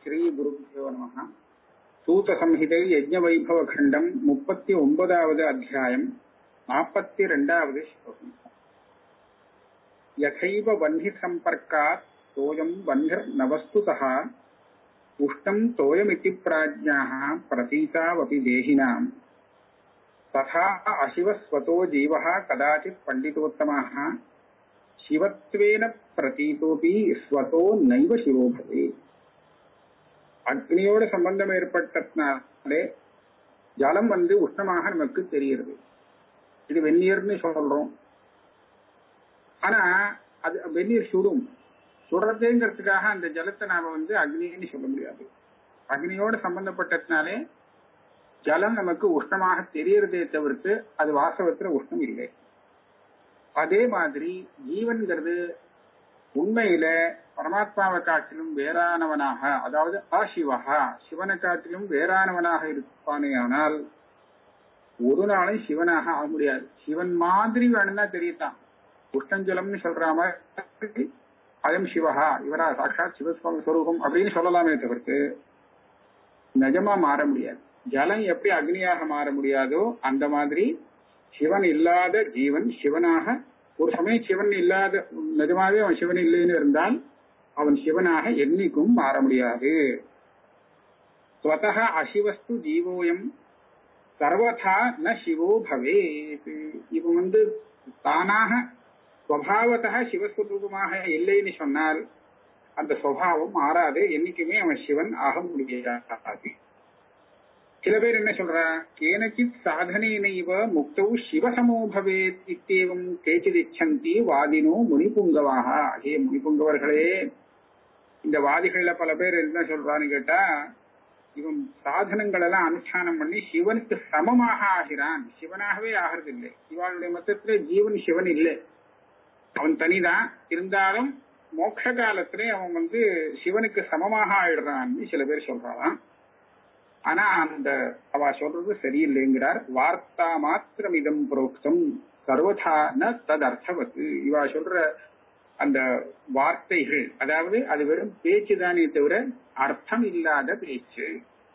ஸ்ரீகுருभ्यो நமः சூதசம்ஹிதை யஜ்ஞவைபவகண்டம் முப்பத்தி ஒன்பதாவது அத்தியாயம் நாற்பத்தி ரெண்டாவது ஸ்லோகம் யதைவ வह्नि சம்பர்க்காத் தோயம் வह्निर् நவஸ்துதः உஷ்ணம் தோயமிति प्राज्ञाः प्रतीतावपि देहिनाम् तथा अशिवस्वतो जीवः कदाचित् पण्डितोत्तमः சிவத்வேன பிரதீதோபி ஸ்வதோ நைவ சிவோ பவே அக்னியோட சம்பந்தம் ஏற்பட்டதுனாலே ஜலம் வந்து உஷ்ணமாக நமக்கு தெரிகிறது இது வெந்நீர்னு சொல்றோம் ஆனா அது வெந்நீர் சுடும் சுடுறதுங்கிறதுக்காக அந்த ஜலத்தை நாம வந்து அக்னின்னு சொல்ல முடியாது அக்னியோட சம்பந்தப்பட்டதுனாலே ஜலம் நமக்கு உஷ்ணமாக தெரியறதே தவிர்த்து அது வாசவத்துல உஷ்ணம் இல்லை அதே மாதிரி ஜீவன்கிறது உண்மையில பரமாத்மாவை காட்டிலும் வேறானவனாக அதாவது அசிவகா சிவனை காட்டிலும் வேறானவனாக இருப்பானே ஆனால் ஒரு நாளும் சிவனாக ஆக முடியாது சிவன் மாதிரி வேணும்னா தெரியத்தான் உஷ்ணஞ்சலம்னு சொல்ற மாதிரி அயம் சிவகா இவரா சாட்சாத் சிவஸ்வாமி ஸ்வரூபம் அப்படின்னு சொல்லலாமே தவிர்த்து நிஜமா மாற முடியாது ஜலம் எப்படி அக்னியாக மாற முடியாதோ அந்த மாதிரி சிவன் இல்லாத ஜீவன் சிவனாக ஒரு சமயம் சிவன் இல்லாத நிஜமாவே அவன் சிவன் இல்லைன்னு இருந்தால் அவன் சிவனாக என்னைக்கும் மாற முடியாது ஸ்வதः அசிவஸ்து ஜீவோயம் சர்வதா ந சிவோ பவே இவன் வந்து தானாக ஸ்வபாவத்தா சிவஸ்வரூபமாக இல்லைன்னு சொன்னால் அந்த சுவாவம் மாறாது என்னைக்குமே அவன் சிவன் ஆக முடியாது சில பேர் என்ன சொல்றா கேனச்சித் சாதனையினைவ முக்தௌ சிவசமோ பவேத் இத்தேவம் கேச்சித் இச்சந்தி வாதினோ முனிபுங்கவாக ஹே முனிபுங்கவர்களே இந்த வாதிகள்ல பல பேர் என்ன சொல்றான்னு கேட்டா இவன் சாதனங்கள் எல்லாம் அனுஷ்டானம் பண்ணி சிவனுக்கு சமமாக ஆகிறான் சிவனாகவே ஆகிறது இல்லை இவனுடைய மொத்தத்துல ஜீவன் சிவன் இல்லை அவன் தனிதான் இருந்தாலும் மோட்ச காலத்திலே அவன் வந்து சிவனுக்கு சமமாக ஆயிடுறான்னு சில பேர் சொல்றான் ஆனா அந்த அவ சொல்றது சரியில்லைங்கிறார் வார்த்தா மாத்திரம் இதம் புரோக்தம் சர்வதா ந தத் அர்த்தவத்து இவா சொல்ற அந்த வார்த்தைகள் அதாவது அது வெறும் பேச்சு தானே தவிர அர்த்தம் இல்லாத பேச்சு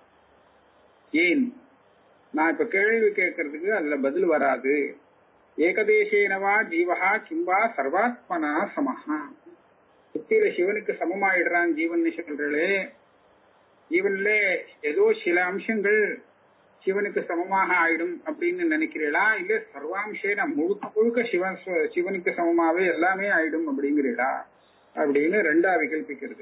ஏன் நான் இப்ப கேள்வி கேட்கறதுக்கு அதுல பதில் வராது ஏகதேசேனவா ஜீவகா கிம்பா சர்வாத்மனா சமஹா சுத்தியில சிவனுக்கு சமமாயிடுறான் ஜீவன் சொல்றே ஜீவன்ல ஏதோ சில அம்சங்கள் சிவனுக்கு சமமாக ஆயிடும் அப்படின்னு நினைக்கிறீளா இல்ல சர்வாம்சேன முழுக்க முழுக்க சிவன் சிவனுக்கு சமமாவே எல்லாமே ஆயிடும் அப்படிங்கிறீளா அப்படின்னு ரெண்டா விகல்பிக்கிறது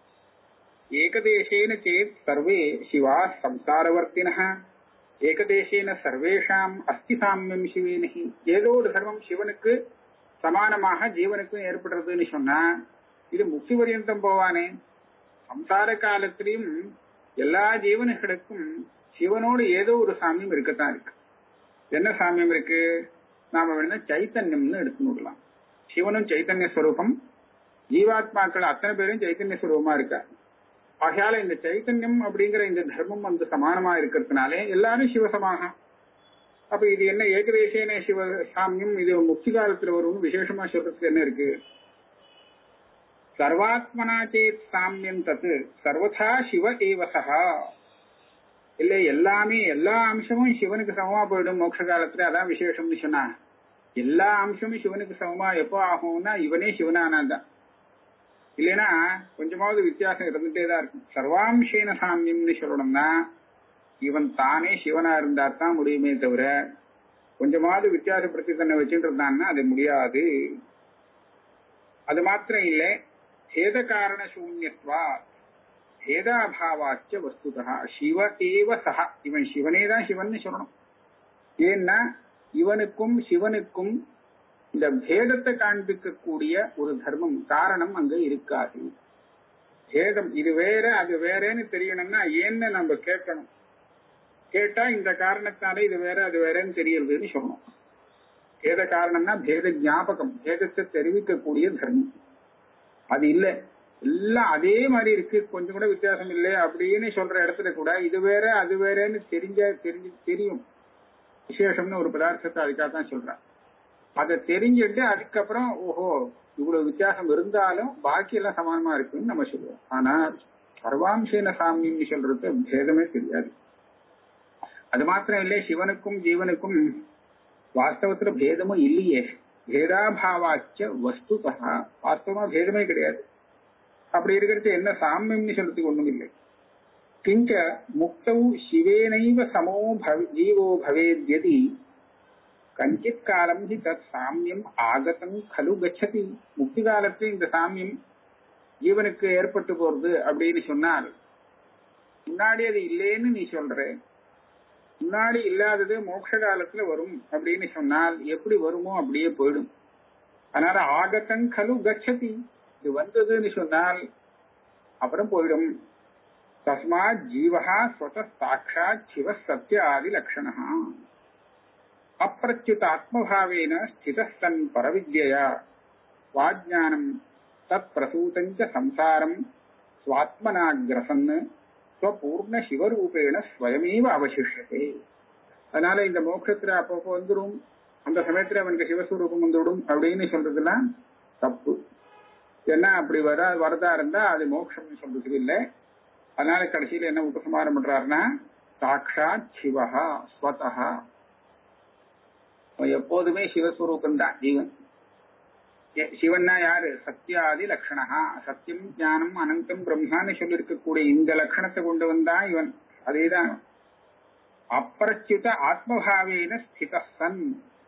ஏகதேசேன சேத் சர்வே சிவா சம்சாரவர்த்தின ஏகதேசேன சர்வேஷாம் அஸ்தி சாமியம் சிவேனி ஏதோ ஒரு சர்வம் சிவனுக்கு சமானமாக ஜீவனுக்கும் ஏற்படுறதுன்னு சொன்னா இது முக்தி பரியந்தம் போவானே சம்சார காலத்திலையும் எல்லா ஜீவனுகளுக்கும் சிவனோடு ஏதோ ஒரு சாமியம் இருக்கத்தான் இருக்கு என்ன சாமியம் இருக்கு நாம வேணா சைத்தன்யம்னு எடுத்து விடலாம் சிவனும் சைத்தன்ய ஸ்வரூபம் ஜீவாத்மாக்கள் அத்தனை பேரும் சைத்தன்ய ஸ்வரூபமா இருக்காரு ஆகையால இந்த சைத்தன்யம் அப்படிங்கிற இந்த தர்மம் வந்து சமானமா இருக்கிறதுனாலே எல்லாரும் சிவசமாக அப்ப இது என்ன ஏகதேசேன சிவ சாமியம் இது முக்தி காலத்துல வரும் விசேஷமா சொல்றதுக்கு என்ன இருக்கு சர்வாத்மனா சேத் சாமியம் தத்து சர்வதா சிவ ஏவ சகா இல்ல எல்லாமே எல்லா அம்சமும் சிவனுக்கு சமமா போயிடும் மோட்ச காலத்துல அதான் விசேஷம்னு சொன்னா எல்லா அம்சமும் சிவனுக்கு சமமா எப்போ ஆகும்னா இவனே சிவனானாதான் இல்லைன்னா கொஞ்சமாவது வித்தியாசம் இருந்துட்டே தான் இருக்கும் சர்வாம்சேன சாமியம்னு சொல்லணும்னா இவன் தானே சிவனா இருந்தா தான் முடியுமே தவிர கொஞ்சமாவது வித்தியாசப்படுத்தி தன்னை வச்சுட்டு இருந்தான்னா அது முடியாது அது மாத்திரம் இல்லை பேத காரண சூன்யத்வா பேதாபாவாச்ச வஸ்துதா சிவ ஏவ சஹா இவன் சிவனே தான் சிவன் சொல்லணும் ஏன்னா இவனுக்கும் சிவனுக்கும் இந்த பேதத்தை காண்பிக்கக்கூடிய ஒரு தர்மம் காரணம் அங்க இருக்காது பேதம் இது வேற அது வேறேன்னு தெரியணும்னா ஏன்னு நம்ம கேட்கணும் கேட்டா இந்த காரணத்தால இது வேற அது வேறன்னு தெரியறதுன்னு சொல்லணும் பேத காரணம்னா பேத ஞாபகம் பேதத்தை தெரிவிக்கக்கூடிய தர்மம் அது இல்ல எல்லாம் அதே மாதிரி இருக்கு கொஞ்சம் கூட வித்தியாசம் இல்லை அப்படின்னு சொல்ற இடத்துல கூட இது வேற அது வேறன்னு தெரிஞ்ச தெரிஞ்சு தெரியும் விசேஷம்னு ஒரு பதார்த்தத்தை அதுக்காக தான் சொல்றேன் அதை தெரிஞ்சுட்டு அதுக்கப்புறம் ஓஹோ இவ்வளவு வித்தியாசம் இருந்தாலும் பாக்கி எல்லாம் சமானமா இருக்குன்னு நம்ம சொல்லுவோம் ஆனா சர்வாம்சேன சாமியம்னு சொல்றது பேதமே தெரியாது அது மாத்திரம் இல்லை சிவனுக்கும் ஜீவனுக்கும் வாஸ்தவத்துல பேதமும் இல்லையே பேதாபாவாச்ச வஸ்துதா வாஸ்தவமா பேதமே கிடையாது அப்படி இருக்கிறது என்ன சாமியம்னு சொல்றதுக்கு ஒண்ணும் இல்லை கிஞ்ச முக்தௌ சிவேனைவ சமோ பவ ஜீவோ பவேத்யதி கஞ்சித் காலம் ஹி தத் சாமியம் ஆகதம் கலு கச்சதி முக்தி காலத்தில் இந்த சாமியம் ஜீவனுக்கு ஏற்பட்டு போறது அப்படின்னு சொன்னால் முன்னாடி அது இல்லைன்னு நீ சொல்ற முன்னாடி இல்லாதது மோட்ச காலத்துல வரும் அப்படின்னு சொன்னால் எப்படி வருமோ அப்படியே போயிடும் அதனால ஆகத்தம் கலு கச்சதி இது வந்ததுன்னு சொன்னால் அப்புறம் போயிடும் தஸ்மாத் ஜீவஹா ஸ்வத சாட்சாத் சிவ சத்ய ஆதி லட்சணா அப்பிரத்யுத ஆத்மபாவேன ஸ்திதः சன் பரவித்யயா வாஜ்ஞானம் தத் பிரசூதஞ்ச சம்சாரம் சுவாத்மனாகிரசன் ஸ்வபூர்ண சிவரூபேண ஸ்வயமேவ அவசிஷத்தை அதனால இந்த மோட்சத்துல அப்பப்போ வந்துடும் அந்த சமயத்துல அவனுக்கு சிவஸ்வரூபம் வந்துவிடும் அப்படின்னு சொல்றதுலாம் தப்பு ஏன்னா அப்படி வர வரதா இருந்தா அது மோட்சம்னு சொல்றதுக்கு இல்லை அதனால கடைசியில என்ன உபசமாரம் பண்றாருன்னா சாட்சாத் சிவஹா ஸ்வதஹா அவன் எப்போதுமே சிவஸ்வரூபம் தான் ஜீவன் எ- சிவன்னா யாரு சத்யாதி லட்சணா சத்தியம் ஞானம் அனந்தம் பிரம்மான்னு சொல்லி இருக்கக்கூடிய இந்த லட்சணத்தை கொண்டு வந்தா இவன் அதேதான் அப்பிரச்சுத ஆத்மபாவேன ஸ்தித சன்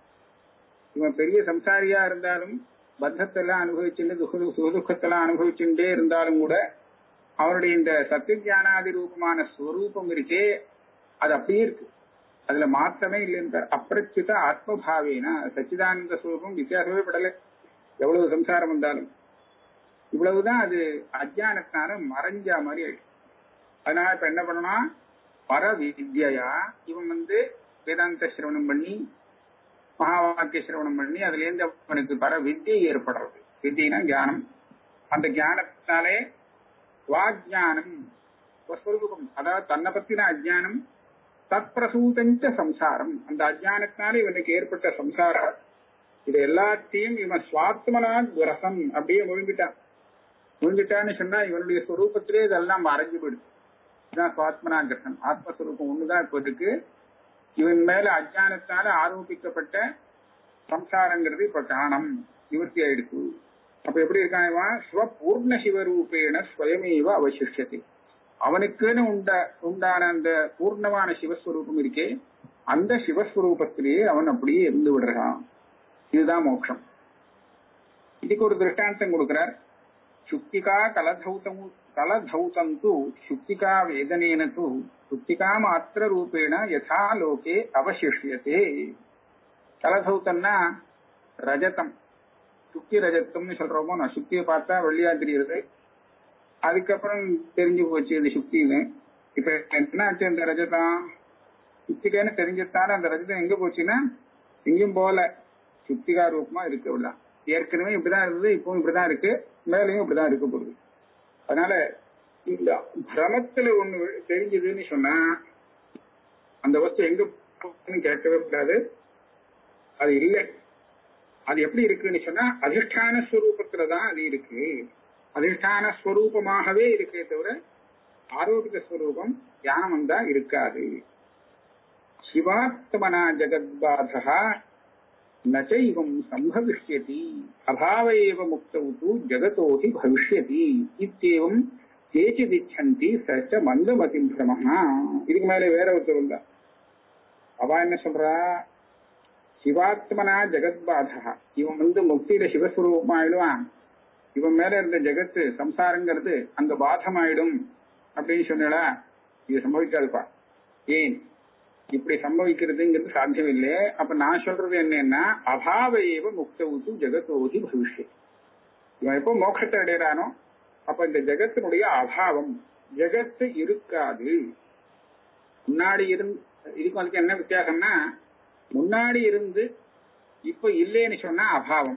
இவன் பெரிய சம்சாரியா இருந்தாலும் பத்தத்தெல்லாம் அனுபவிச்சுட்டு துக சுகதுக்கத்தெல்லாம் அனுபவிச்சுட்டே இருந்தாலும் கூட அவருடைய இந்த சத்திய ஞானாதி ரூபமான ஸ்வரூபம் இருக்கே அது அப்படியே இருக்கு அதுல மாற்றமே இல்லைன்ற அப்பிரச்சுத ஆத்மபாவேனா சச்சிதானந்த ஸ்வரூபம் வித்தியாசமே படல எவ்வளவு சம்சாரம் வந்தாலும் இவ்வளவுதான் அது அஜானத்தினால மறைஞ்ச மாதிரி ஆயிடுச்சு அதனால இப்ப என்ன பண்ணணும் பர வித்யா இவன் வந்து வேதாந்த சிரவணம் பண்ணி மகா வாக்கிய சிரவணம் பண்ணி அதுல இருந்து அவனுக்கு பர வித்தியை ஏற்படுறது வித்தியனா ஞானம் அந்த ஞானத்தினாலே வாஜ்ஞானம் ஸ்வஸ்வரூபம் அதாவது தன்னை பத்தின அஜ்ஞானம் தற்பிரசூதஞ்ச சம்சாரம் அந்த அஜ்ஞானத்தினால இவனுக்கு ஏற்பட்ட சம்சாரம் இது எல்லாத்தையும் இவன் சுவாத்மனா ரசம் அப்படியே முழுங்கிட்டான் முழுங்கிட்டான்னு சொன்னா இவனுடைய ஸ்வரூபத்திலே இதெல்லாம் மறைஞ்சு போயிடுது இதுதான் சுவாத்மனா கிரசம் ஆத்மஸ்வரூபம் ஒண்ணுதான் இப்ப இருக்கு இவன் மேல அஜ்ஞானத்தால ஆரோபிக்கப்பட்ட சம்சாரங்கிறது இப்ப காணம் நிவர்த்தி ஆயிடுச்சு அப்ப எப்படி இருக்கான் இவன் ஸ்வபூர்ண சிவரூபேண ஸ்வயமேவ அவசிஷத்தை அவனுக்குன்னு உண்ட உண்டான அந்த பூர்ணமான சிவஸ்வரூபம் இருக்கே அந்த சிவஸ்வரூபத்திலேயே அவன் அப்படியே இருந்து விடுறான் இதுதான் மோட்சம் இதுக்கு ஒரு திருஷ்டாந்தம் கொடுக்கிறார் சுக்திகா கலதௌதமு கலதௌதந்து சுக்திகா வேதனேன து சுக்திகா மாத்திர ரூபேண யதா லோகே அவசிஷ்யத்தே கலதௌத்தம்னா ரஜதம் சுக்தி ரஜத்தம்னு சொல்றோமோ நான் சுக்தியை பார்த்தா வெள்ளியா தெரியுது அதுக்கப்புறம் தெரிஞ்சு போச்சு இது சுக்தின்னு இப்ப என்ன ஆச்சு இந்த ரஜதம் சுத்திகான்னு தெரிஞ்சதால அந்த ரஜதம் எங்க போச்சுன்னா எங்கேயும் போல சுத்திகா ரூபமா இருக்கு அவ்வளவுதான் ஏற்கனவே இப்படிதான் இருந்தது இப்பவும் இப்படிதான் இருக்கு மேலையும் இப்படிதான் இருக்க போகுது அதனால இந்த பிரமத்துல ஒண்ணு தெரிஞ்சதுன்னு சொன்னா அந்த வஸ்து எங்க போகுதுன்னு கேட்கவே கூடாது அது இல்லை அது எப்படி இருக்குன்னு சொன்னா அதிஷ்டான ஸ்வரூபத்துலதான் அது இருக்கு அதிஷ்டான ஸ்வரூபமாகவே இருக்கே தவிர ஆரோக்கிய ஸ்வரூபம் தியானம் தான் இருக்காது சிவாத்மனா ஜெகத்பாதா நச்சைவம் சம்பவிஷ்யதி அபாவ ஏவ முக்தௌ தூ ஜகதோ ஹி பவிஷ்யதி இத்தேவம் கேச்சிதிச்சந்தி சச்ச மந்தமதி பிரமஹா இதுக்கு மேல வேற ஒருத்தர் வந்தா அவ என்ன சொல்றா சிவாத்மனா ஜெகத்பாதா இவன் வந்து முக்தியில சிவஸ்வரூபம் ஆயிடுவான் இவன் மேல இருந்த ஜெகத்து சம்சாரங்கிறது அங்க பாதமாயிடும் அப்படின்னு சொன்னா இது சம்பவிக்காதுப்பா ஏன் இப்படி சம்பவிக்கிறதுங்கிறது சாத்தியம் இல்லை அப்ப நான் சொல்றது என்னன்னா அபாவ ஏவ முக்தவுத்து ஜெகத்தோகி பவிஷ்யம் இவன் எப்போ மோட்சத்தை அடையிறானோ அப்ப இந்த ஜெகத்தினுடைய அபாவம் ஜெகத்து இருக்காது முன்னாடி இருந்து இதுக்கு அதுக்கு என்ன வித்தியாசம்னா முன்னாடி இருந்து இப்ப இல்லைன்னு சொன்னா அபாவம்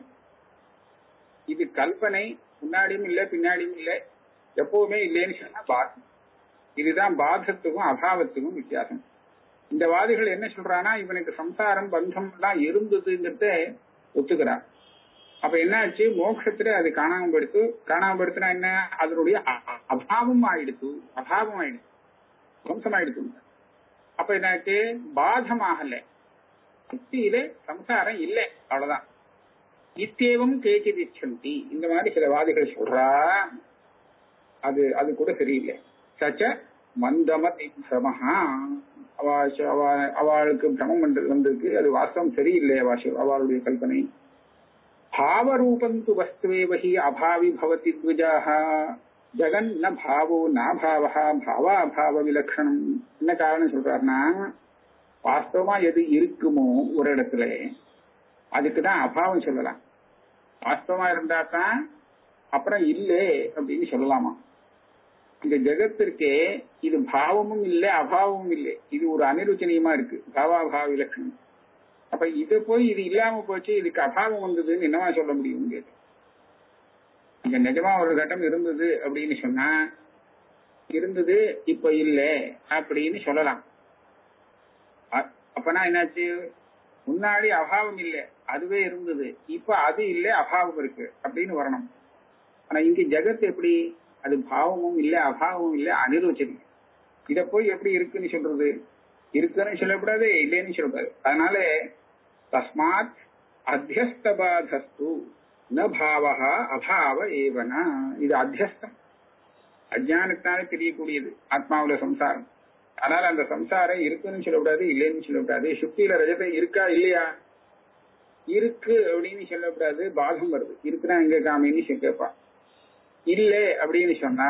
இது கல்பனை முன்னாடியும் இல்லை பின்னாடியும் இல்லை எப்பவுமே இல்லைன்னு சொன்னா பாதம் இதுதான் பாதத்துக்கும் அபாவத்துக்கும் வித்தியாசம் இந்த வாதிகள் என்ன சொல்றானா இவனுக்கு சம்சாரம் பந்தம் எல்லாம் இருந்ததுங்கிறத ஒத்துக்கிறான் அப்ப என்னாச்சு மோட்சத்துல அது காணாம போயிடுத்து காணாம போயிடுத்துனா என்ன அதனுடைய அ- அ- அபாவம் ஆயிடுத்து அபாவம் ஆயிடுச்சு துவம்சம் ஆயிடுத்து அப்ப என்னாச்சு பாதமாகல முக்தியில சம்சாரம் இல்லை அவ்வளவுதான் இத்தேவம் கேச்சித் இச்சந்தி இந்த மாதிரி சில வாதிகள் சொல்றா அது அது கூட சரியில்லை சச்ச மந்தமதி பிரமஹா அவ அவ அவளுக்கு பிரமம் வந்து வந்திருக்கு அது வாஸ்தவம் சரியில்லை அவ சொ- அவளுடைய கல்பனை பாவரூபந்து வஸ்துவேவ ஹி அபாவி பவதி த்விஜாக ஜெகன் ந பாவோ நாபாவா பாவாபாவ விலக்ஷணம் என்ன காரணம் சொல்றாருன்னா வாஸ்தவமா எது இருக்குமோ ஒரு இடத்துல அதுக்கு தான் அபாவம் சொல்லலாம் வாஸ்தவமா இருந்தா தான் அப்புறம் இல்லை அப்படின்னு சொல்லலாமா இந்த ஜெகத்திற்கே இது பாவமும் இல்லை அபாவமும் இல்லை இது ஒரு அனிருச்சனியமா இருக்கு பாவாபாவ விலட்சணம் அப்ப இத போய் இது இல்லாம போச்சு இதுக்கு அபாவம் வந்ததுன்னு என்னவா சொல்ல முடியும் கேட்டு இங்க நிஜமா ஒரு கட்டம் இருந்தது அப்படின்னு சொன்னா இருந்தது இப்ப இல்ல அப்படின்னு சொல்லலாம் அ- அப்பனா என்னாச்சு முன்னாடி அபாவம் இல்லை அதுவே இருந்தது இப்ப அது இல்லை அபாவம் இருக்கு அப்படின்னு வரணும் ஆனா இங்க ஜெகத் எப்படி அது பாவமும் இல்லை அபாவமும் இல்லை அனிரோச்சரி இத போய் எப்படி இருக்குன்னு சொல்றது இருக்குன்னு சொல்லக்கூடாது இல்லைன்னு சொல்லக்கூடாது அதனால தஸ்மாத் அத்தியஸ்தபாதஸ்து ந பாவகா அபாவ ஏவனா இது அத்தியஸ்தம் அஜானத்தாலே தெரியக்கூடியது ஆத்மாவுல சம்சாரம் அதனால அந்த சம்சாரம் இருக்குன்னு சொல்லக்கூடாது இல்லைன்னு சொல்லக்கூடாது சுக்தியில ரஜத்தை இருக்கா இல்லையா இருக்கு அப்படின்னு சொல்லக்கூடாது பாகம் வருது இருக்குன்னா எங்க காமின்னு கேட்பா இல்ல அப்படின்னு சொன்னா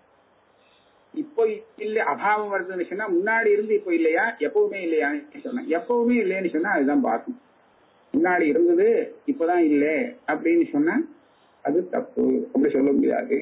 இப்போ இல்ல அபாவம் வருதுன்னு சொன்னா முன்னாடி இருந்து இப்போ இல்லையா எப்பவுமே இல்லையான்னு சொன்னா எப்பவுமே இல்லைன்னு சொன்னா அதுதான் பாகம் முன்னாடி இருந்தது இப்பதான் இல்ல அப்படின்னு சொன்னா அது தப்பு அப்படி சொல்ல முடியாது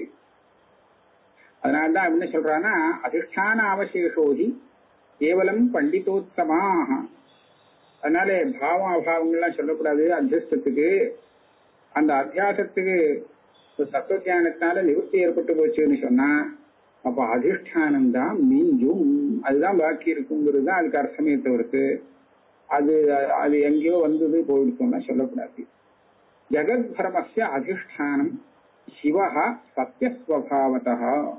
அதனாலதான் என்ன சொல்றான்னா அதிஷ்டான அவசேஷோகி கேவலம் பண்டிதோத்தமாக அதனால பாவம் அபாவங்கள்லாம் சொல்லக்கூடாது அத்தியஸ்தத்துக்கு அந்த அத்தியாசத்துக்கு தத்துவ ஞானத்தினால நிவர்த்தி ஏற்பட்டு போச்சுன்னு சொன்னா அப்ப அதிஷ்டானம் தான் மீஞ்சும் அதுதான் பாக்கி இருக்குங்கிறது தான் அதுக்கு அர்த்தமே தவிர்த்து அது அது எங்கேயோ வந்தது போயிடுச்சோம்னா சொல்லக்கூடாது ஜெகத் பரமஸ்ய அதிஷ்டானம் சிவஹா சத்தியஸ்வபாவதா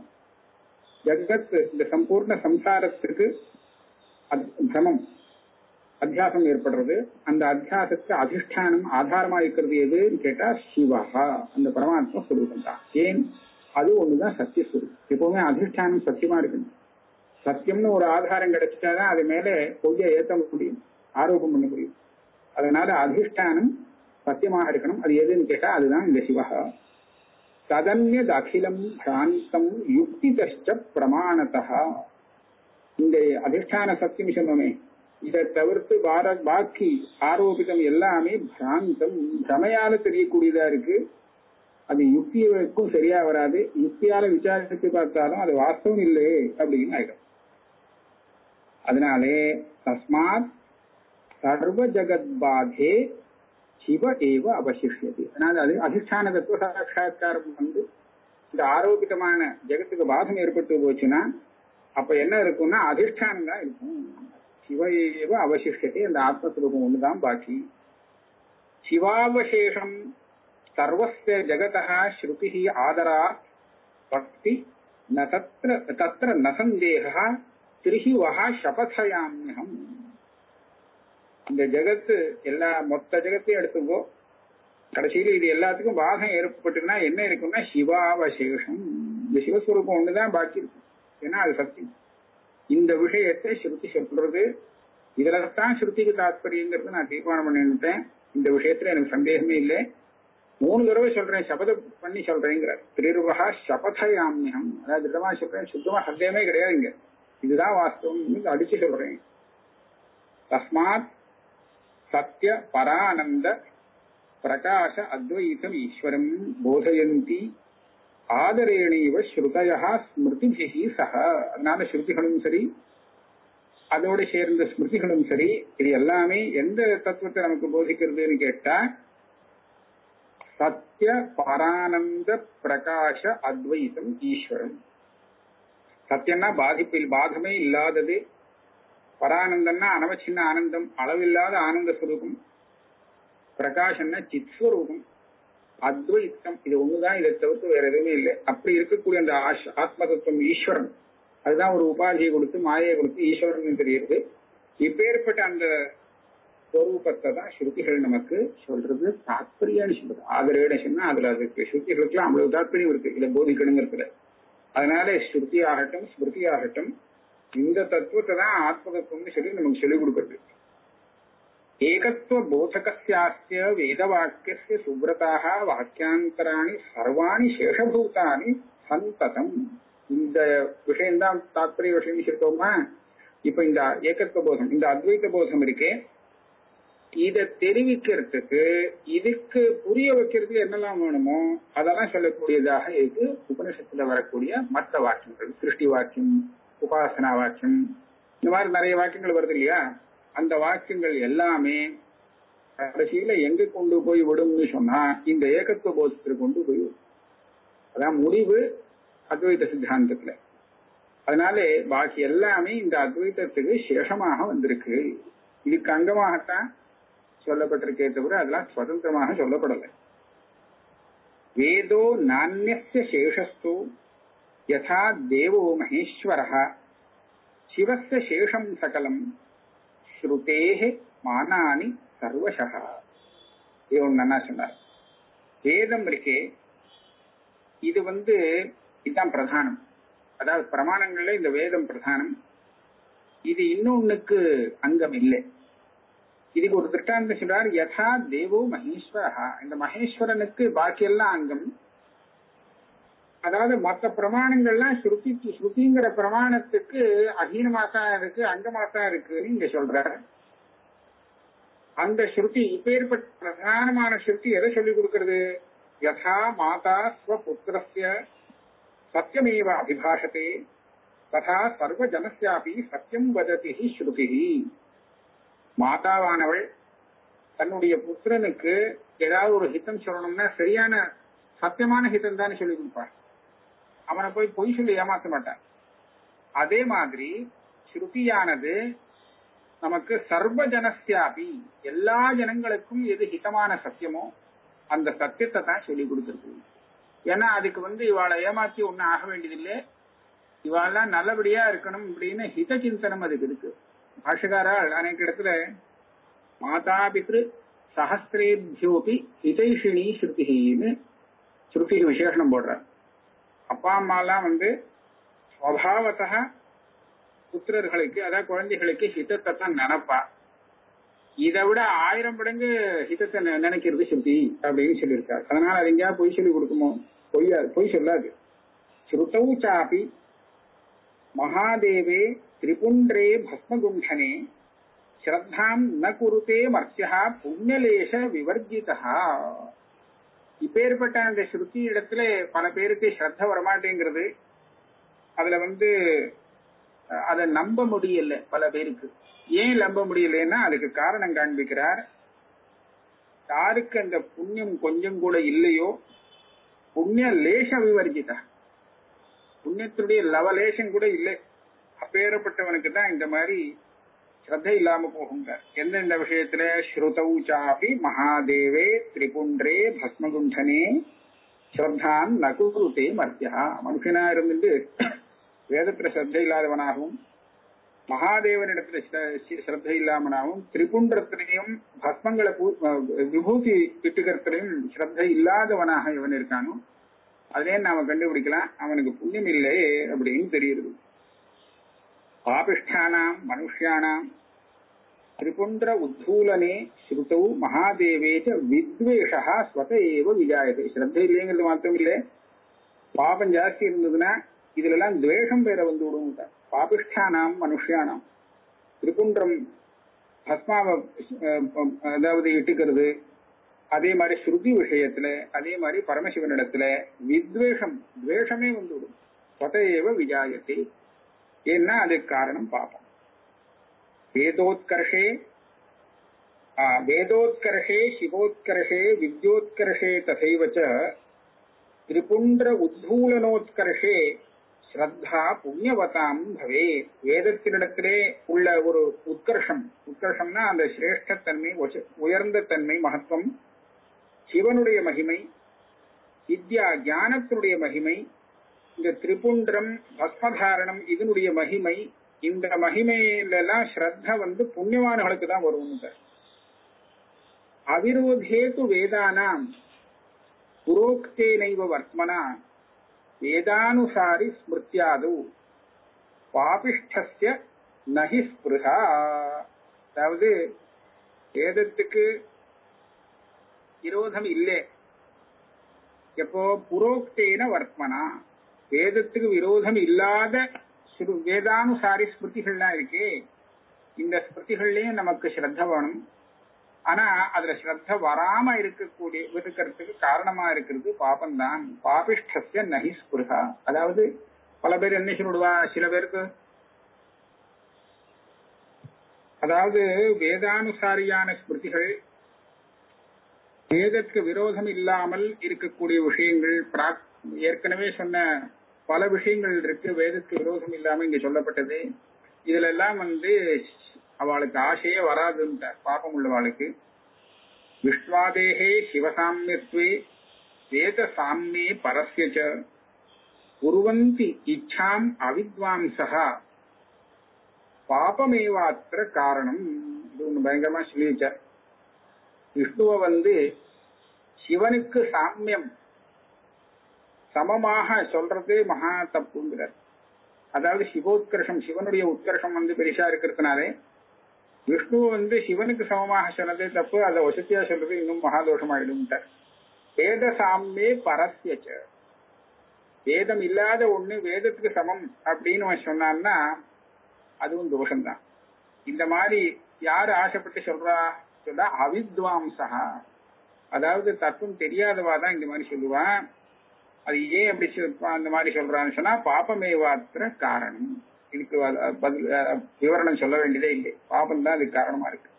ஜெகத் இந்த சம்பூர்ண சம்சாரத்துக்கு அத்- பிரமம் அத்தியாசம் ஏற்படுறது அந்த அத்தியாசத்துக்கு அதிஷ்டானம் ஆதாரமா இருக்கிறது எதுன்னு கேட்டா சிவஹா அந்த பரமாத்மா ஸ்வரூபம் தான் ஏன் அது ஒண்ணுதான் சத்திய ஸ்வரூபம் எப்பவுமே அதிஷ்டானம் சத்தியமா இருக்கணும் சத்தியம்னு ஒரு ஆதாரம் கிடைச்சிட்டாதான் அது மேல பொய்யை ஏத்த முடியும் ஆரோபம் பண்ண முடியும் அதனால அதிஷ்டானம் சத்தியமாக இருக்கணும் அது எதுன்னு கேட்டா அதுதான் இந்த சிவஹா ததன்யத் அகிலம் பிராந்தம் யுக்திதஷ்ட பிரமாணத்தா இந்த அதிஷ்டான சத்தியம் சொன்னோமே இதை தவிர்த்து பார பாக்கி ஆரோபிதம் எல்லாமே பிராந்தம் பிரமையால தெரியக்கூடியதா இருக்கு அது யுக்திக்கும் சரியா வராது யுக்தியால விசாரித்து பார்த்தாலும் அது வாஸ்தவம் இல்லை அப்படின்னு ஆயிடும் அதனாலே தஸ்மாத் சர்வ ஜகத் பாதே சிவ ஏவ அவசிஷியது அதனால அது அதிஷ்டான தத்துவ சாட்சா்காரம் வந்து இந்த ஆரோபிதமான ஜெகத்துக்கு பாதம் ஏற்பட்டு போச்சுன்னா அப்ப என்ன இருக்கும்னா அதிஷ்டானம் தான் இருக்கும் சிவ ஏவ அவசிஷியத்தை அந்த ஆத்மஸ்வரூபம் ஒண்ணுதான் பாக்கி சிவாவசேஷம் சர்வஸ்ய ஜகதः ஸ்ருதிः ஆதராத் பக்தி ந தத்ர தத்ர ந சந்தேகः திரிஹி வஹா சபதயாம்யகம் இந்த ஜெகத்து எல்லா மொத்த ஜெகத்தையும் எடுத்துக்கோ கடைசியில இது எல்லாத்துக்கும் பாகம் ஏற்பட்டுன்னா என்ன இருக்கும்னா சிவாவசேஷம் இந்த சிவஸ்வரூபம் ஒண்ணுதான் பாக்கி இருக்கும் ஏன்னா அது சத்தியம் இந்த விஷயத்தை ஸ்ருதி சொல்றது இதுல தான் ஸ்ருதிக்கு தாத்பரியங்கிறது நான் தீர்மானம் பண்ணிட்டேன் இந்த விஷயத்துல எனக்கு சந்தேகமே இல்லை மூணு தடவை சொல்றேன் சபதம் பண்ணி சொல்றேங்கிறார் திருவகா சபதயாமியம் அதாவது திடமா சொல்றேன் சுத்தமா சந்தேகமே கிடையாதுங்க இதுதான் வாஸ்தவம் அடிச்சு சொல்றேன் தஸ்மாத் சத்ய பரானந்த பிரகாச அத்வைதம் ஈஸ்வரம் போதயந்தி ஆதரேணீவ ஸ்ருதயா ஸ்மிருதிபிகி சக அதனால ஸ்ருதிகளும் சரி அதோட சேர்ந்த ஸ்மிருதிகளும் சரி இது எல்லாமே எந்த தத்துவத்தை நமக்கு போதிக்கிறதுன்னு கேட்டா சத்ய பரானந்த பிரகாச அத்வைதம் ஈஸ்வரம் சத்தியம்னா பாதிப்பில் பாதமே இல்லாதது பரானந்தம்னா அனவச்சின்ன ஆனந்தம் அளவில்லாத ஆனந்த ஸ்வரூபம் பிரகாஷம்னா சித் ஸ்வரூபம் அத்வைத்தம் இது ஒண்ணுதான் இதை தவிர்த்து வேற எதுவுமே இல்லை அப்படி இருக்கக்கூடிய அந்த ஆஷ்- ஆத்ம தத்துவம் ஈஸ்வரன் அதுதான் ஒரு உபாதியை கொடுத்து மாயையை கொடுத்து ஈஸ்வரன் தெரியுது இப்பேற்பட்ட அந்த ஸ்வரூபத்தை தான் ஸ்ருதிகள் நமக்கு சொல்றது தாத்பரியான்னு சொல்றது ஆதரவுன்னு சொன்னா அதுல அதுக்கு ஸ்ருதிகளுக்குலாம் அவ்வளவு தாத்பரியம் இருக்கு இதுல போதிக்கணுங்கிறதுல அதனால ஸ்ருதி ஆகட்டும் ஸ்மிருதி ஆகட்டும் இந்த தத்துவத்தை தான் ஆத்ம தத்துவம்னு சொல்லி நமக்கு சொல்லிக் கொடுக்குறது ஏகத்துவ போதகஸ்யாஸ்ய வேதவாக்கியஸ்ய சுப்ரதாக வாக்கியாந்தராணி சர்வாணி சேஷபூதானி சந்ததம் இந்த விஷயம்தான் தாத்பரிய விஷயம் சொல்லிட்டோமா இப்ப இந்த ஏகத்துவ போதம் இந்த அத்வைத போதம் இருக்கே இத தெரிவிக்கிறதுக்கு இதுக்கு புரிய வைக்கிறதுக்கு என்னெல்லாம் வேணுமோ அதெல்லாம் சொல்லக்கூடியதாக இருக்கு உபனிஷத்துல வரக்கூடிய மற்ற வாக்கியங்கள் சிருஷ்டி வாக்கியம் உபாசனா வாக்கியம் இந்த மாதிரி நிறைய வாக்கியங்கள் வருது இல்லையா அந்த வாக்கியங்கள் எல்லாமே கடைசியில எங்க கொண்டு போய் விடும்னு சொன்னா இந்த ஏகத்துவ போதத்திற்கு கொண்டு போய் விடும். அதான் முடிவு அத்வைத சித்தாந்தத்துல அதனால பாக்கி எல்லாமே இந்த அத்வைதத்துக்கு சேஷமாக வந்திருக்கு இதுக்கு அங்கமாகத்தான் சொல்லப்பட்டிருக்கே தவிர அதெல்லாம் சுதந்திரமாக சொல்லப்படலை வேதோ நானிய சேஷஸ்து யதா தேவோ மகேஸ்வர சிவஸ்ய சேஷம் சகலம் ஸ்ருதேஹ மானானி சர்வசக இது ஒண்ணு நல்லா சொன்னார் வேதம் இருக்கே இது வந்து இதுதான் பிரதானம் அதாவது பிரமாணங்கள்ல இந்த வேதம் பிரதானம் இது இன்னொன்னுக்கு அங்கம் இல்லை இதுக்கு ஒரு திருஷ்டாந்தம் சொல்றார் யதா தேவோ மகேஸ்வரஹா இந்த மகேஸ்வரனுக்கு பாக்கியெல்லாம் அங்கம் அதாவது மற்ற பிரமாணங்கள்லாம் ஸ்ருதி ஸ்ருதிங்கிற பிரமாணத்துக்கு அதீனமாத்தான் இருக்கு அங்கமாத்தான் இருக்குன்னு இங்க சொல்றாரு அந்த ஸ்ருதி இப்பேற்பட்ட பிரதானமான ஸ்ருதி எதை சொல்லிக் கொடுக்கிறது யதா மாதா ஸ்வபுத்திரஸ்ய சத்தியமேவ அபிபாஷதே ததா சர்வ ஜனஸ்யாபி சத்தியம் வததி ஸ்ருதி மாதாவானவள் தன்னுடைய புத்திரனுக்கு ஏதாவது ஒரு ஹிதம் சொல்லணும்னா சரியான சத்தியமான ஹிதம் தானே சொல்லி கொடுப்பாள் அவனை போய் பொய் சொல்லி ஏமாத்த மாட்டான் அதே மாதிரி ஸ்ருதியானது நமக்கு சர்வ ஜனஸ்யாபி எல்லா ஜனங்களுக்கும் எது ஹிதமான சத்தியமோ அந்த சத்தியத்தை தான் சொல்லி கொடுத்துருக்கு ஏன்னா அதுக்கு வந்து இவாளை ஏமாத்தி ஒன்னும் ஆக வேண்டியதில்லை இவாளெல்லாம் நல்லபடியா இருக்கணும் அப்படின்னு ஹித சிந்தனம் அதுக்கு இருக்கு பாஷகாரால் அநேக இடத்துல மாதா பித்ரு சஹசிரேபியோபி ஹிதைஷினி ஸ்ருதின்னு ஸ்ருதி விசேஷனம் போடுறார் அப்பா அம்மாலாம் வந்து ஸ்வபாவத்தா புத்திரர்களுக்கு அதாவது குழந்தைகளுக்கு ஹிதத்தை தான் நினைப்பா இதை விட ஆயிரம் மடங்கு ஹிதத்தை நெ- நினைக்கிறது ஸ்ருதி அப்படின்னு சொல்லியிருக்காரு அதனால அது எங்கேயா பொய் சொல்லி கொடுக்குமோ பொய்யா பொய் சொல்லாது ஸ்ருதௌ சாபி மகாதேவே திரிபுண்டரே பஸ்மகுண்டனே ஸ்ரத்தாம் ந குருதே மர்த்தியா புண்ணியலேஷ விவர்ஜிதா இப்பேற்பட்ட அந்த ஸ்ருதி இடத்துல பல பேருக்கு ஸ்ரத்த வரமாட்டேங்கிறது அதுல வந்து அஹ், அதை நம்ப முடியல பல பேருக்கு ஏன் நம்ப முடியலன்னா அதுக்கு காரணம் காண்பிக்கிறார் யாருக்கு அந்த புண்ணியம் கொஞ்சம் கூட இல்லையோ புண்ணிய லேச விவர்ஜிதா புண்ணியத்தினுடைய லவலேசம் கூட இல்லை அப்பேறப்பட்டவனுக்கு தான் இந்த மாதிரி ஸ்ரத்த இல்லாம போகுங்க எந்தெந்த விஷயத்துல ஸ்ருதௌ சாபி மகாதேவே திரிபுண்டரே பஸ்மகுண்டனே ஸ்ரத்தான் நகுருதே மர்த்தியா மனுஷனா இருந்துட்டு வேதத்துல ஸ்ரத்த இல்லாதவனாகவும் மகாதேவனிடத்துல ஸ்ர- சி- ஸ்ரத்த இல்லாமனாகவும் திரிபுண்டத்திலையும் பஸ்மங்களை பூ- அஹ் விபூதி இட்டுக்கிறதுலையும் ஸ்ரத்த இல்லாதவனாக இவன் இருக்கானோ அதிலே நாம கண்டுபிடிக்கலாம் அவனுக்கு புண்ணியம் இல்லை அப்படின்னு தெரியுது பாபிஷ்டானாம் மனுஷ்யானாம் திரிபுண்ட உத்தூலனே ஸ்ருதௌ மகாதேவே ச வித்வேஷா ஸ்வத ஏவ விஜாயது ஸ்ரத்த இல்லைங்கிறது மாத்திரம் இல்லை பாபம் ஜாஸ்தி இருந்ததுன்னா இதுல எல்லாம் துவேஷம் பேர வந்து விடும் பாபிஷ்டானாம் மனுஷ்யானாம் திரிபுண்டம் பஸ்மாவ அஹ், அஹ், அதாவது இட்டுக்கிறது அதே மாதிரி ஸ்ருதி விஷயத்துல அதே மாதிரி பரமசிவனிடத்துல வித்வேஷம் துவேஷமே வந்துவிடும் ஸ்வதேவ விஜாயத்தை ஏன்னா அதுக்கு காரணம் பாபம் வேதோத்கர்ஷே ஆ, வேதோத்கர்ஷே சிவோத்கர்ஷே வித்யோத்கர்ஷே தசைவ ச திரிபுண்ட உத்தூலனோத்கர்ஷே ஸ்ரத்தா புண்ணியவதாம் பவே வேதத்தினிடத்திலே உள்ள ஒரு உத்கர்ஷம் உத்கர்ஷம்னா அந்த சிரேஷ்டத்தன்மை உச்ச- உயர்ந்த தன்மை மகத்துவம் சிவனுடைய மகிமை வித்யா ஞானத்தினுடைய மகிமை இந்த திரிபுண்டரம் பஸ்மதாரணம் இதனுடைய மகிமை இந்த மகிமையில எல்லாம் ஸ்ரத்த வந்து புண்ணியவான்களுக்கு தான் வரும் அவிரோதேது வேதானாம் புரோக்தேனைவ வர்த்மனா வேதானுசாரி ஸ்மிருத்தியாது பாபிஷ்டஸ்ய நகி ஸ்பிருகா அதாவது வேதத்துக்கு விரோதம் இல்லை எப்போ புரோக்தேன வர்த்மனா வேதத்துக்கு விரோதம் இல்லாத சிறு வேதானுசாரி ஸ்மிருதிகள்லாம் இருக்கு இந்த ஸ்மிருதிகள்லயும் நமக்கு ஸ்ரத்த வேணும் ஆனா அதுல ஸ்ரத்த வராம இருக்கக்கூடிய இருக்கிறதுக்கு காரணமா இருக்கிறது பாபம்தான் பாபிஷ்டஸ்ய நகி ஸ்புருகா அதாவது பல பேர் என்ன சொல்லிடுவா சில பேருக்கு அதாவது வேதானுசாரியான ஸ்மிருதிகள் வேதத்துக்கு விரோதம் இல்லாமல் இருக்கக்கூடிய விஷயங்கள் பிராக் ஏற்கனவே சொன்ன பல விஷயங்கள் இருக்கு வேதத்துக்கு விரோதம் இல்லாம இங்க சொல்லப்பட்டது இதுல எல்லாம் வந்து அவளுக்கு ஆசையே வராதுன்ற பாப்பம் உள்ளவாளுக்கு விஷ்வாதேகே சிவசாமியத்வே வேத சாமியே பரஸ்ய குருவந்தி இச்சாம் அவித்வாம்சா பாபமேவாத்திர காரணம் இது ஒண்ணு பயங்கரமா சொல்லி வச்சார் விஷ்ணுவ வந்து சிவனுக்கு சாமியம் சமமாக சொல்றது மகா தப்புங்கிறார் அதாவது சிவோத்கர்ஷம் சிவனுடைய உத்கர்ஷம் வந்து பெருசா இருக்கிறதுனாலே விஷ்ணு வந்து சிவனுக்கு சமமாக சொன்னதே தப்பு அதை வசதியா சொல்றது இன்னும் மகாதோஷமாயிடும் வேத சாமே பரஸ்யச்ச வேதம் இல்லாத ஒண்ணு வேதத்துக்கு சமம் அப்படின்னு அவன் சொன்னான்னா அதுவும் தோஷம்தான் இந்த மாதிரி யாரு ஆசைப்பட்டு சொல்றா சொல்றா அவித்வாம்சா அதாவது தத்துவம் தெரியாதவா தான் இந்த மாதிரி சொல்லுவான் அது ஏன் அப்படி அந்த மாதிரி சொல்றான்னு சொன்னா பாப்பமேவாத்திர காரணம் இதுக்கு பதில் விவரணம் சொல்ல வேண்டியதே இல்லை பாபம் தான் அதுக்கு காரணமா இருக்கு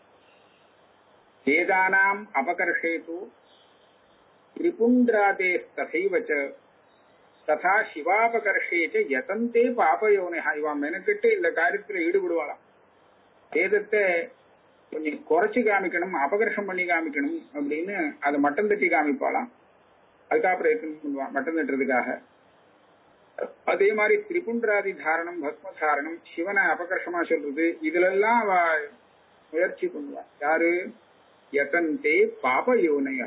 வேதானாம் அபகர்ஷேது திரிபுந்திராதே தசைவச்ச ததா சிவாபகர்ஷேச்ச யதந்தே பாபயோனிஹா இவன் மெனக்கிட்டு இந்த காரியத்துல ஈடுபடுவாளாம் வேதத்தை கொஞ்சம் குறைச்சு காமிக்கணும் அபகர்ஷம் பண்ணி காமிக்கணும் அப்படின்னு அதை மட்டம் தட்டி காமிப்பாளாம் அதுக்காக பிரயத்தனம் பண்ணுவான் மட்டம் தட்டுறதுக்காக அதே மாதிரி திரிபுண்டராதி தாரணம் பஸ்ம தாரணம் சிவனை அபகர்ஷமா சொல்றது இதுல எல்லாம் அவ முயற்சி பண்ணுவா யாரு யதந்தே பாப யோனய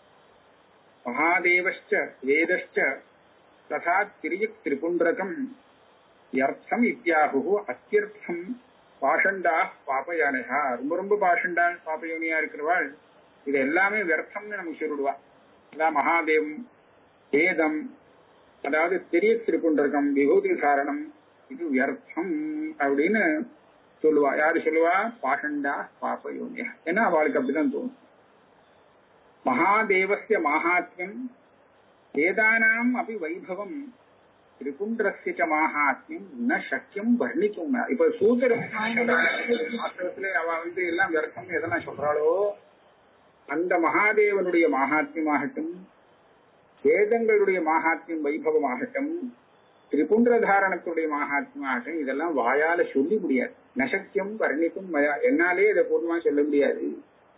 மகாதேவச்ச வேதச்ச ததா திரியக் திரிபுண்டரகம் அர்த்தம் இத்தியாகு அத்தியர்த்தம் பாஷண்டா பாபயானகா ரொம்ப ரொம்ப பாஷண்டா பாபயோனியா இருக்கிறவாள் இது எல்லாமே வியர்த்தம்னு நமக்கு சொல்லிடுவா அதான் மகாதேவம் வேதம் அதாவது தெரிய திருக்குண்டர்க்கம் விபூதி காரணம் இது வியர்த்தம் அப்படின்னு சொல்லுவா யாரு சொல்லுவா பாஷண்டா பாப்பயோனியா ஏன்னா அவளுக்கு அப்படிதான் தோணும் மகாதேவசிய மகாத்மியம் வேதானாம் அப்படி வைபவம் திரிபுண்டரஸ்ய மகாத்மியம் ந சக்கியம் வர்ணிக்கும் இப்ப சூத்திர வாஸ்தவத்துல அவ வந்து எல்லாம் வியர்த்தம் எதெல்லாம் சொல்றாளோ அந்த மகாதேவனுடைய மகாத்மியமாகட்டும் வேதங்களுடைய மகாத்மியம் வைபவமாகட்டும் திரிபுன்ற தாரணத்துடைய மகாத்மாகட்டும் இதெல்லாம் வாயால சொல்லி முடியாது நசக்கியம் வர்ணிக்கும் என்னாலே இதை பூர்வமா சொல்ல முடியாது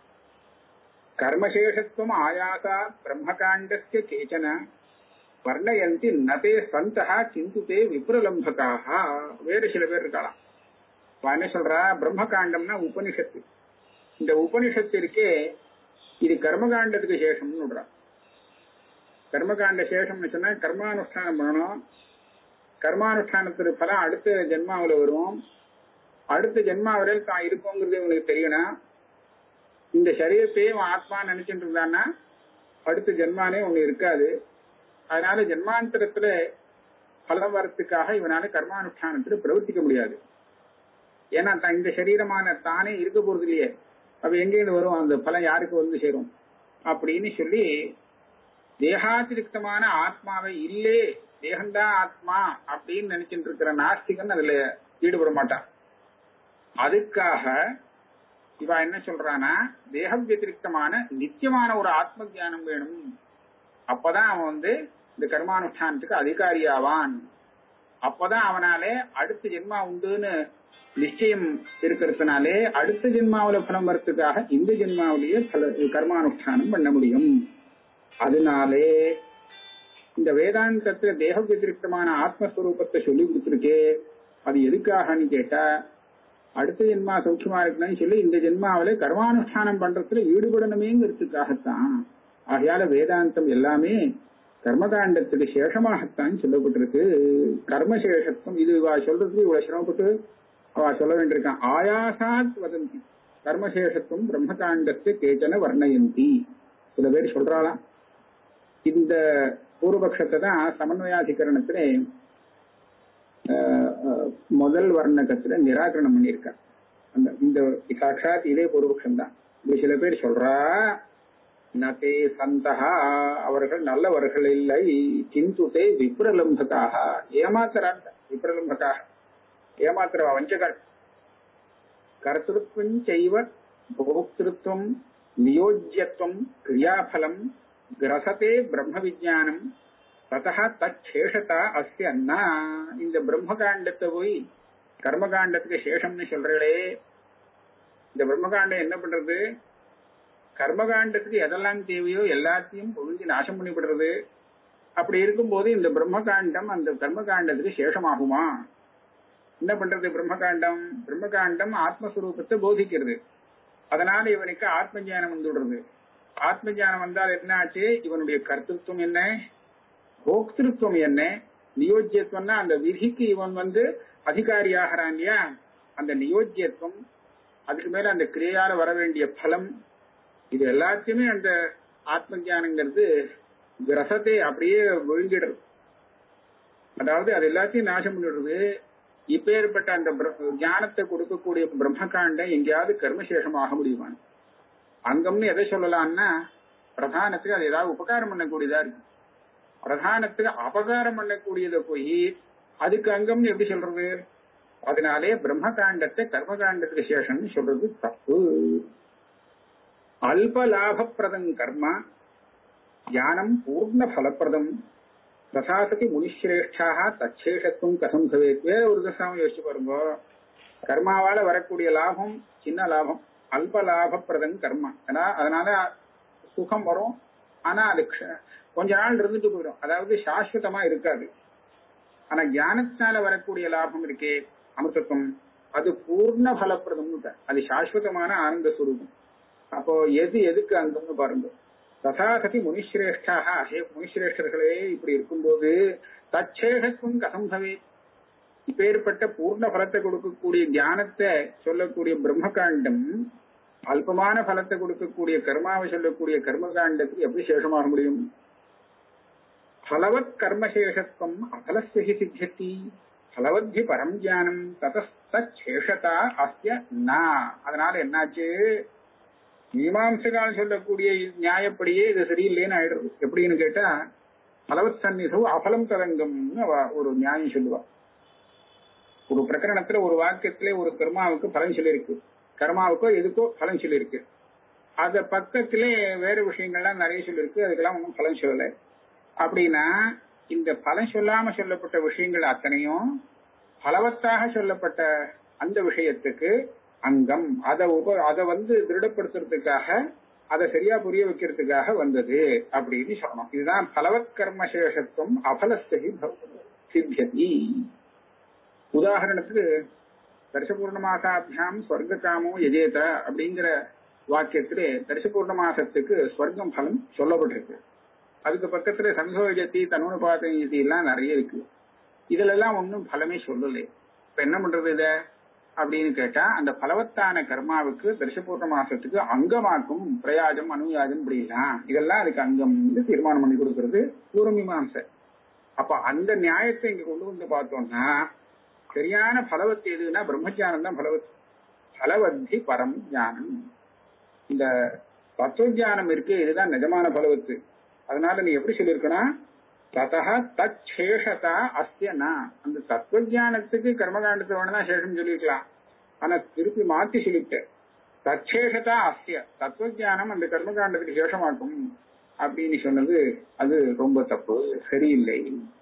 கர்மசேஷத்துவம் ஆயாசா பிரம்மகாண்டஸ்ய கேச்சன வர்ணயந்தி நதே சந்தா கிந்து தே விப்ரலம்பகாக வேறு சில பேர் இருக்கலாம் என்ன சொல்றா பிரம்மகாண்டம்னா உபனிஷத்து இந்த உபனிஷத்து இருக்கே இது கர்மகாண்டத்துக்கு சேஷம்னு விடுறா கர்மகாண்ட சேஷம்னு சொன்னா கர்மானுஷ்டானம் பண்ணணும் கர்மானுஷ்டானத்துக்கு பலம் அடுத்த ஜென்மாவில் வருவோம் அடுத்த ஜென்மாவில் தான் இருப்போங்கிறது இவனுக்கு தெரியணும் இந்த சரீரத்தையும் ஆத்மா நினைச்சிட்டு இருந்தான்னா அடுத்த ஜென்மானே ஒண்ணு இருக்காது அதனால ஜென்மாந்தரத்துல பலம் வரத்துக்காக இவனால கர்மானுஷ்டானத்துல பிரவர்த்திக்க முடியாது ஏன்னா இந்த சரீரமான தானே இருக்க போறது இல்லையே அப்ப எங்கேருந்து வரும் அந்த பலம் யாருக்கு வந்து சேரும் அப்படின்னு சொல்லி தேகாதிருக்தமான ஆத்மாவை இல்லே தேகம்தான் ஆத்மா அப்படின்னு நினைச்சிட்டு இருக்கிற நாஸ்திகன் அதுல ஈடுபட மாட்டான் அதுக்காக இவ என்ன சொல்றானா தேக வத்திரிகமான நித்தியமான ஒரு ஆத்ம ஜானம் வேணும் அப்பதான் அவன் வந்து இந்த கர்மானுஷ்டானத்துக்கு அதிகாரியாவான் அப்பதான் அவனாலே அடுத்த ஜென்மா உண்டுன்னு நிச்சயம் இருக்கிறதுனாலே அடுத்த ஜென்மாவில பலம் வரத்துக்காக இந்த ஜென்மாவிலேயே பல கர்மானுஷ்டானம் பண்ண முடியும் அதனாலே இந்த வேதாந்தத்துல தேக வத்திரிகமான ஆத்மஸ்வரூபத்தை சொல்லி கொடுத்துருக்கே அது எதுக்காகன்னு கேட்டா அடுத்த ஜென்மா சௌக்கியமா இருக்கணும்னு சொல்லி இந்த ஜென்மாவில கர்மானுஷ்டானம் பண்றதுல ஈடுபடணுமேங்கிறதுக்காகத்தான் ஆகையால வேதாந்தம் எல்லாமே கர்மகாண்டத்துக்கு சேஷமாகத்தான் சொல்லப்பட்டிருக்கு கர்மசேஷத்துவம் இது இவா சொல்றதுக்கு இவ்வளவு சிரமப்பட்டு அவ சொல்ல வேண்டியிருக்கான் ஆயாசாத் வதந்தி கர்மசேஷத்துவம் பிரம்மகாண்டத்தை கேச்சன வர்ணயந்தி சில பேர் சொல்றாளாம் இந்த பூர்வபக்ஷத்தை தான் சமன்வயாதிகரணத்துல ஆஹ், ஆஹ், முதல் வர்ணகத்துல நிராகரணம் பண்ணியிருக்கார் அந்த இந்த சாட்சாத் இதே பூர்வபக்ஷம் தான் இப்படி சில பேர் சொல்றா நதே சந்தகா அவர்கள் நல்லவர்கள் இல்லை கிந்துதே விப்ரலம்பகாக ஏமாத்துறாங்க விப்ரலம்பகாக ஏமாத்துறவா வஞ்சகர் கர்த்திருவம் செய்வ போக்திருத்துவம் நியோஜ்யத்துவம் கிரியாபலம் கிரசதே பிரம்ம விஜயானம் ததா தச்சேஷதா அஸ்ய அண்ணா இந்த பிரம்மகாண்டத்தை போய் கர்மகாண்டத்துக்கு சேஷம்னு சொல்றீங்களே இந்த பிரம்மகாண்டம் என்ன பண்றது கர்மகாண்டத்துக்கு எதெல்லாம் தேவையோ எல்லாத்தையும் ஒழுங்கி நாசம் பண்ணிவிடுறது அப்படி இருக்கும்போது இந்த பிரம்மகாண்டம் அந்த கர்மகாண்டத்துக்கு சேஷமாகுமா என்ன பண்றது பிரம்மகாண்டம் பிரம்மகாண்டம் ஆத்மஸ்வரூபத்தை போதிக்கிறது அதனால இவனுக்கு ஆத்ம ஞானம் வந்துடுறது ஆத்ம ஞானம் வந்தால் என்ன ஆச்சு இவனுடைய கர்த்தத்துவம் என்ன போக்திருத்துவம் என்ன நியோஜ்யத்துவம்னா அந்த விதிக்கு இவன் வந்து அதிகாரியாகிறான் இல்லையா அந்த நியோஜ்யத்துவம் அதுக்கு மேல அந்த கிரியால வர வேண்டிய பலம் இது எல்லாத்தையுமே அந்த ஆத்ம ஞானங்கிறது ரசத்தை அப்படியே விழுங்கிடுறது அதாவது அது எல்லாத்தையும் நாசம் பண்ணிடுறது இப்பேற்பட்ட அந்த பிர- ஞானத்தை கொடுக்கக்கூடிய பிரம்மகாண்டம் எங்கேயாவது கர்மசேஷம் ஆக முடியுமா அங்கம்னு எதை சொல்லலாம்னா பிரதானத்துக்கு அது ஏதாவது உபகாரம் பண்ணக்கூடியதா இருக்கு பிரதானத்துக்கு அபகாரம் பண்ணக்கூடியதை போய் அதுக்கு அங்கம்னு எப்படி சொல்றது அதனாலே பிரம்மகாண்டத்தை கர்மகாண்டத்துக்கு சேஷம்னு சொல்றது தப்பு அல்ப லாபப்பிரதம் கர்மா ஞானம் பூர்ண பலப்பிரதம் தசாசதி முனிஸ்ரேஷ்டாக தச்சேஷத்துவம் கதம் பவேத் வேற ஒரு தசாம யோசிச்சு பாருங்க கர்மாவால வரக்கூடிய லாபம் சின்ன லாபம் அல்ப லாபப்பிரதம் கர்மா ஏன்னா அதனால சுகம் வரும் ஆனா அது க்ஷ- கொஞ்ச நாள் இருந்துட்டு போயிடும் அதாவது சாஸ்வதமா இருக்காது ஆனா ஞானத்தினால வரக்கூடிய லாபம் இருக்கே அமிர்தத்துவம் அது பூர்ண பலப்பிரதம் அது சாஸ்வதமான ஆனந்த சுரூபம் அப்போ எது எதுக்கு அங்கம்னு பாருங்க ததாசதி முனிஸ்ரேஷ்டாக ஹே முனிஸ்ரேஷ்டர்களே இப்படி இருக்கும்போது தச்சேகத்துவம் கதம் பவே இப்பேற்பட்ட பூர்ண பலத்தை கொடுக்கக்கூடிய ஞானத்தை சொல்லக்கூடிய பிரம்மகாண்டம் அல்பமான பலத்தை கொடுக்கக்கூடிய கர்மாவை சொல்லக்கூடிய கர்மகாண்டத்துக்கு எப்படி சேஷமாக முடியும் பலவத் கர்மசேஷத்துவம் அபலஸ்ய ஹி சித்தியத்தி பலவத்தி பரம் ஞானம் ததஸ்தேஷதா அஸ்ய நா அதனால என்னாச்சு மீமாம்சகால் சொல்லக்கூடிய நியாயப்படியே இது சரியில்லைன்னு ஆயிடுறது எப்படின்னு கேட்டா பலவத் சந்நிதோ அபலம் தரங்கம்னு அவ ஒரு நியாயம் சொல்லுவா ஒரு பிரகரணத்துல ஒரு வாக்கியத்திலே ஒரு கர்மாவுக்கு பலன் சொல்லியிருக்கு கர்மாவுக்கோ எதுக்கோ பலன் சொல்லியிருக்கு அத பக்கத்திலே வேற விஷயங்கள்லாம் நிறைய சொல்லியிருக்கு அதுக்கெல்லாம் ஒன்றும் பலன் சொல்லலை அப்படின்னா இந்த பலன் சொல்லாம சொல்லப்பட்ட விஷயங்கள் அத்தனையும் பலவத்தாக சொல்லப்பட்ட அந்த விஷயத்துக்கு அங்கம் அதை உப அதை வந்து திருடப்படுத்துறதுக்காக அதை சரியா புரிய வைக்கிறதுக்காக வந்தது அப்படின்னு சொல்லணும் இதுதான் பலவத் கர்மசேஷத்துவம் அபலஸ்தி சித்தியதி உதாரணத்துக்கு தரிசபூர்ணமாசாபியாம் ஸ்வர்க்க காமோ எஜேத அப்படிங்கிற வாக்கியத்திலே தரிசபூர்ணமாசத்துக்கு ஸ்வர்க்கம் பலம் சொல்லப்பட்டிருக்கு அதுக்கு பக்கத்துல சங்கோஜத்தி தனுபாதயத்தி எல்லாம் நிறைய இருக்கு இதுல எல்லாம் ஒன்றும் பலமே சொல்லலை இப்ப என்ன பண்றது இத அப்படின்னு கேட்டா அந்த பலவத்தான கர்மாவுக்கு தரிசபூர்ண மாசத்துக்கு அங்கமாக்கும் பிரயாஜம் அனுயாஜம் இப்படி எல்லாம் இதெல்லாம் அதுக்கு அங்கம் தீர்மானம் பண்ணி கொடுக்கறது பூர்வமீமாசை அப்ப அந்த நியாயத்தை இங்க கொண்டு வந்து பார்த்தோம்னா சரியான பலவத்து எதுன்னா பிரம்மஜானம் தான் பலவத் பலவத்தி பரம் ஞானம் இந்த தத்துவஜானம் இருக்கு இதுதான் நிஜமான பலவத்து அதனால நீ எப்படி சொல்லியிருக்கணும் ததா தச்சேஷதா அஸ்யனா அந்த தத்துவஜானத்துக்கு கர்மகாண்டத்தை வேணும்னா சேஷம் சொல்லியிருக்கலாம் ஆனா திருப்பி மாத்தி சொல்லிட்ட தச்சேஷதா அஸ்ய தத்துவஜானம் அந்த கர்மகாண்டத்துக்கு சேஷமாக்கும் அப்படின்னு சொன்னது அது ரொம்ப தப்பு சரியில்லை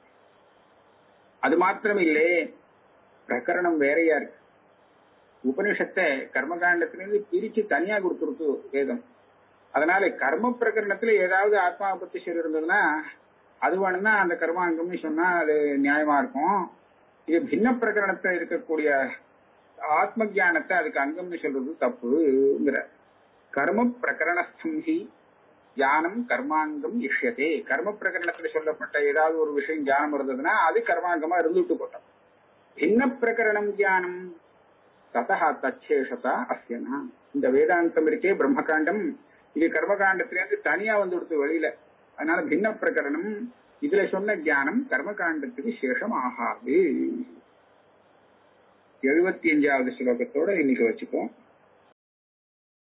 அது மாத்திரம் இல்லை பிரகரணம் வேறையா இருக்கு உபனிஷத்தை கர்மகாண்டத்திலிருந்து பிரிச்சு தனியா கொடுத்துருக்கு வேதம் அதனால கர்ம பிரகரணத்துல ஏதாவது ஆத்மாவை பத்தி சொல்லி இருந்ததுன்னா அது வேணும்னா அந்த கர்மாங்கம்னு சொன்னா அது நியாயமா இருக்கும் இது பின்ன பிரகரணத்துல இருக்கக்கூடிய ஆத்ம ஞானத்தை அதுக்கு அங்கம்னு சொல்றது தப்புங்கிற கர்ம பிரகரணஸ்தம் ஹி ஞானம் கர்மாங்கம் இஷ்யதே கர்ம பிரகரணத்துல சொல்லப்பட்ட ஏதாவது ஒரு விஷயம் ஞானம் இருந்ததுன்னா அது கர்மாங்கமா இருந்துட்டு போட்டோம் பின்ன பிரகரணம் ஞானம் ததா தச்சேஷதா அஸ்யனா இந்த வேதாந்தம் இருக்கே பிரம்மகாண்டம் இது கர்மகாண்டத்திலேருந்து தனியா வந்து கொடுத்து வெளியில அதனால பின்ன பிரகரணம் இதுல சொன்ன ஞானம் கர்மகாண்டத்துக்கு சேஷம் ஆகாது எழுபத்தி அஞ்சாவது ஸ்லோகத்தோட இன்னைக்கு வச்சுப்போம்